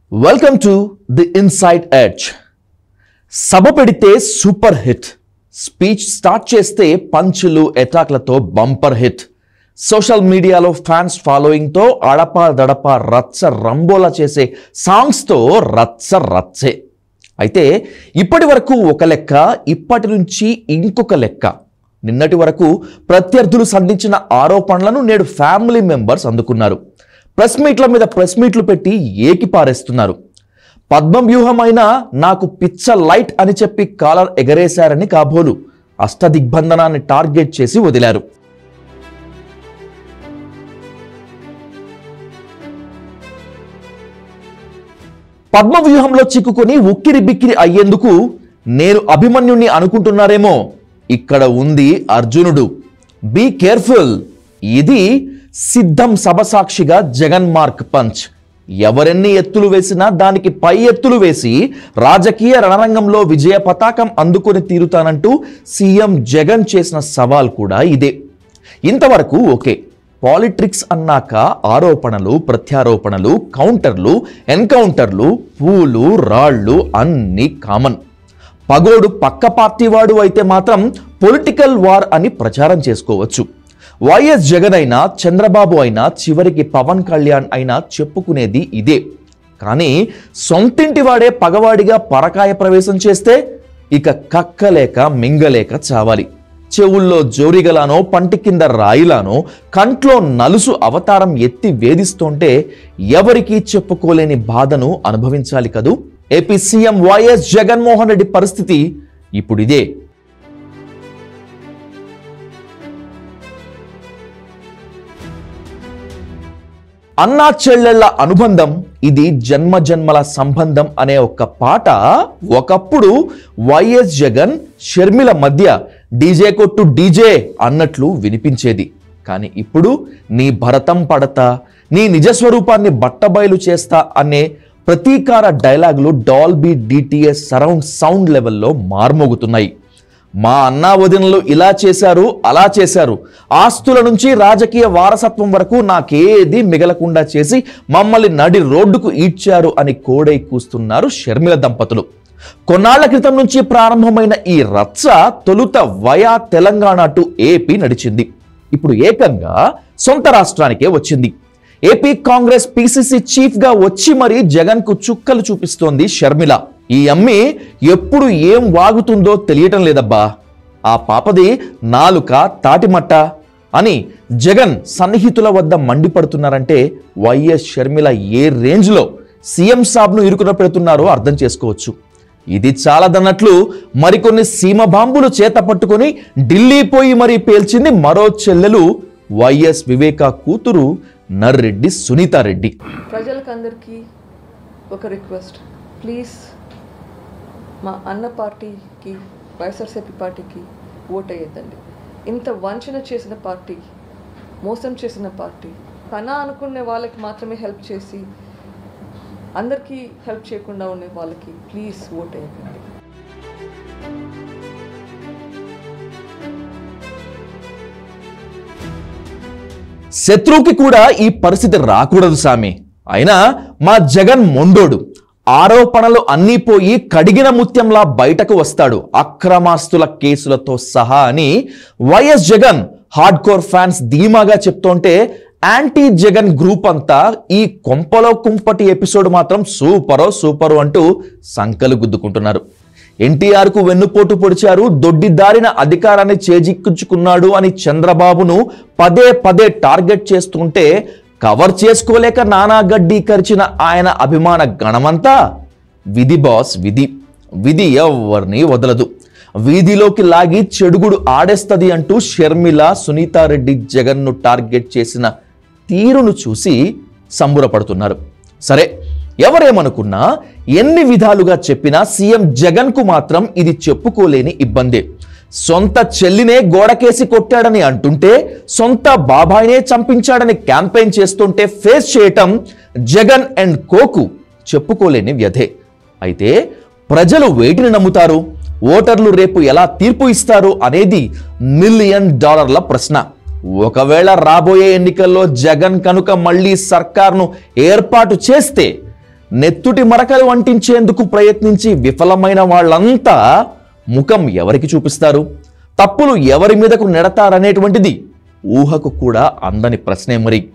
welcome to the inside edge సభ పెడితే super hit speech start చేస్తే పంచులు ఎటాక్లతో బంపర్ హిట్ సోషల్ మీడియాలో ఫ్యాన్స్ ఫాలోయింగ్తో అడప దడప రచ్చ రంబోలా చేసే సాంగ్స్తో రచ్చ రచ్చే అయితే ఇప్పటి వరకు ఒక లెక్క ఇప్పటి నుంచి ఇంకొక లెక్క నిన్నటి వరకు ప్రత్యర్థులు సంధించిన ఆరోపణలను నేడు ఫ్యామిలీ మెంబర్స్ అందుకున్నారు ప్రెస్ మీట్ల మీద ప్రెస్ మీట్లు పెట్టి ఏకి పారేస్తున్నారు పద్మవ్యూహమైన నాకు పిచ్చ లైట్ అని చెప్పి కాలర్ ఎగరేశారని కాబోలు అష్టదిగ్బంధనాన్ని టార్గెట్ చేసి వదిలారు పద్మవ్యూహంలో చిక్కుకొని ఉక్కిరి బిక్కిరి అయ్యేందుకు నేను అభిమన్యుణ్ణి అనుకుంటున్నారేమో ఇక్కడ ఉంది అర్జునుడు బీ కేర్ఫుల్ ఇది సిద్ధం సభసాక్షిగా జగన్ మార్క్ పంచ్ ఎవరెన్ని ఎత్తులు వేసినా దానికి పై ఎత్తులు వేసి రాజకీయ రణరంగంలో విజయ పతాకం అందుకొని తీరుతానంటూ సీఎం జగన్ చేసిన సవాల్ కూడా ఇదే ఇంతవరకు ఓకే పాలిట్రిక్స్ అన్నాక ఆరోపణలు ప్రత్యారోపణలు కౌంటర్లు ఎన్కౌంటర్లు పూలు రాళ్ళు అన్నీ కామన్ పగోడు పక్క పార్టీ వాడు అయితే మాత్రం పొలిటికల్ వార్ అని ప్రచారం చేసుకోవచ్చు వైఎస్ జగన్ అయినా చంద్రబాబు అయినా చివరికి పవన్ కళ్యాణ్ అయినా చెప్పుకునేది ఇదే కానీ సొంతింటి వాడే పగవాడిగా పరకాయ ప్రవేశం చేస్తే ఇక కక్కలేక మింగలేక చావాలి చెవుల్లో జోరిగలానో పంటి కింద రాయిలానో కంట్లో నలుసు అవతారం ఎత్తి వేధిస్తుంటే ఎవరికీ చెప్పుకోలేని బాధను అనుభవించాలి కదూ ఏపీ సీఎం వైఎస్ జగన్మోహన్ రెడ్డి పరిస్థితి ఇప్పుడిదే అన్నా చెల్లెళ్ళ అనుబంధం ఇది జన్మ జన్మల సంబంధం అనే ఒక పాట ఒకప్పుడు వైఎస్ జగన్ షర్మిల మధ్య డీజే కొట్టు డీజే అన్నట్లు వినిపించేది కానీ ఇప్పుడు నీ భరతం పడతా నీ నిజస్వరూపాన్ని బట్టబయలు చేస్తా అనే ప్రతీకార డైలాగులు డాల్బీ డిటిఎస్ సరౌండ్ సౌండ్ లెవెల్లో మార్మోగుతున్నాయి మా అన్నా వదినలు ఇలా చేశారు అలా చేశారు ఆస్తుల నుంచి రాజకీయ వారసత్వం వరకు నాకేది మిగలకుండా చేసి మమ్మల్ని నడి రోడ్డుకు ఈడ్చారు అని కోడై కూస్తున్నారు షర్మిల దంపతులు కొన్నాళ్ల క్రితం నుంచి ప్రారంభమైన ఈ రచ్చ తొలుత వయా తెలంగాణ టు ఏపీ నడిచింది ఇప్పుడు ఏకంగా సొంత రాష్ట్రానికే వచ్చింది ఏపీ కాంగ్రెస్ పిసిసి చీఫ్ గా వచ్చి మరీ జగన్ కు చుక్కలు చూపిస్తోంది షర్మిల ఈ అమ్మి ఎప్పుడు ఏం వాగుతుందో తెలియటం లేదబ్బా ఆ పాపది నాలుక తాటిమట్ట అని జగన్ సన్నిహితుల వద్ద మండిపడుతున్నారంటే వైఎస్ షర్మిల ఏ రేంజ్లో సీఎం సాబ్ను ఇరుకున పెడుతున్నారో అర్థం చేసుకోవచ్చు ఇది చాలదన్నట్లు మరికొన్ని సీమ బాంబులు చేత పట్టుకొని ఢిల్లీ పోయి మరీ పేల్చింది మరో చెల్లెలు వైఎస్ వివేక కూతురు నర్రెడ్డి సునీతారెడ్డి ప్రజలకందరికీ ఒక రిక్వెస్ట్ ప్లీజ్ మా అన్న పార్టీకి వైఎస్ఆర్సీపీ పార్టీకి ఓట్ అయ్యేద్దండి ఇంత వంచన చేసిన పార్టీ మోసం చేసిన పార్టీ తన అనుకునే వాళ్ళకి మాత్రమే హెల్ప్ చేసి అందరికీ హెల్ప్ చేయకుండా ఉండే వాళ్ళకి ప్లీజ్ ఓట్ అయ్యకండి శత్రువుకి కూడా ఈ పరిస్థితి రాకూడదు సామి అయినా మా జగన్ మొండోడు ఆరోపణలు అన్నీ పోయి కడిగిన ముత్యంలా బయటకు వస్తాడు అక్రమాస్తుల కేసులతో సహా అని YS Jagan hard core fans ధీమాగా చెప్తుంటే యాంటీ జగన్ గ్రూప్ అంతా ఈ కొంపలో కుంపటి ఎపిసోడ్ మాత్రం సూపరో సూపరు అంటూ సంకలు గుద్దుకుంటున్నారు ఎన్టీఆర్ కు వెన్నుపోటు పొడిచారు దొడ్డిదారిన అధికారాన్ని చేజిక్కించుకున్నాడు అని చంద్రబాబును పదే పదే టార్గెట్ చేస్తుంటే కవర్ చేసుకోలేక నానా గడ్డి కరిచిన ఆయన అభిమాన గణమంతా విధి బాస్ విధి విధి ఎవరిని వదలదు వీధిలోకి లాగి చెడుగుడు ఆడేస్తది అంటూ షర్మిల సునీతారెడ్డి జగన్ను టార్గెట్ చేసిన తీరును చూసి సంబురపడుతున్నారు సరే ఎవరేమనుకున్నా ఎన్ని విధాలుగా చెప్పినా సీఎం జగన్కు మాత్రం ఇది చెప్పుకోలేని ఇబ్బందే సొంత చెల్లినే గోడకేసి కొట్టాడని అంటుంటే సొంత బాబాయినే చంపించాడని క్యాంపెయిన్ చేస్తుంటే ఫేస్ చేయటం జగన్ అండ్ కోకు చెప్పుకోలేని వ్యధే అయితే ప్రజలు వేటిని నమ్ముతారు ఓటర్లు రేపు ఎలా తీర్పు ఇస్తారు అనేది మిలియన్ డాలర్ల ప్రశ్న ఒకవేళ రాబోయే ఎన్నికల్లో జగన్ కనుక మళ్ళీ సర్కార్ను ఏర్పాటు చేస్తే నెత్తుటి మరకలు అంటించేందుకు ప్రయత్నించి విఫలమైన వాళ్ళంతా ముఖం ఎవరికి చూపిస్తారు తప్పులు ఎవరి మీదకు నెడతారనేటువంటిది ఊహకు కూడా అందని ప్రశ్నే మరి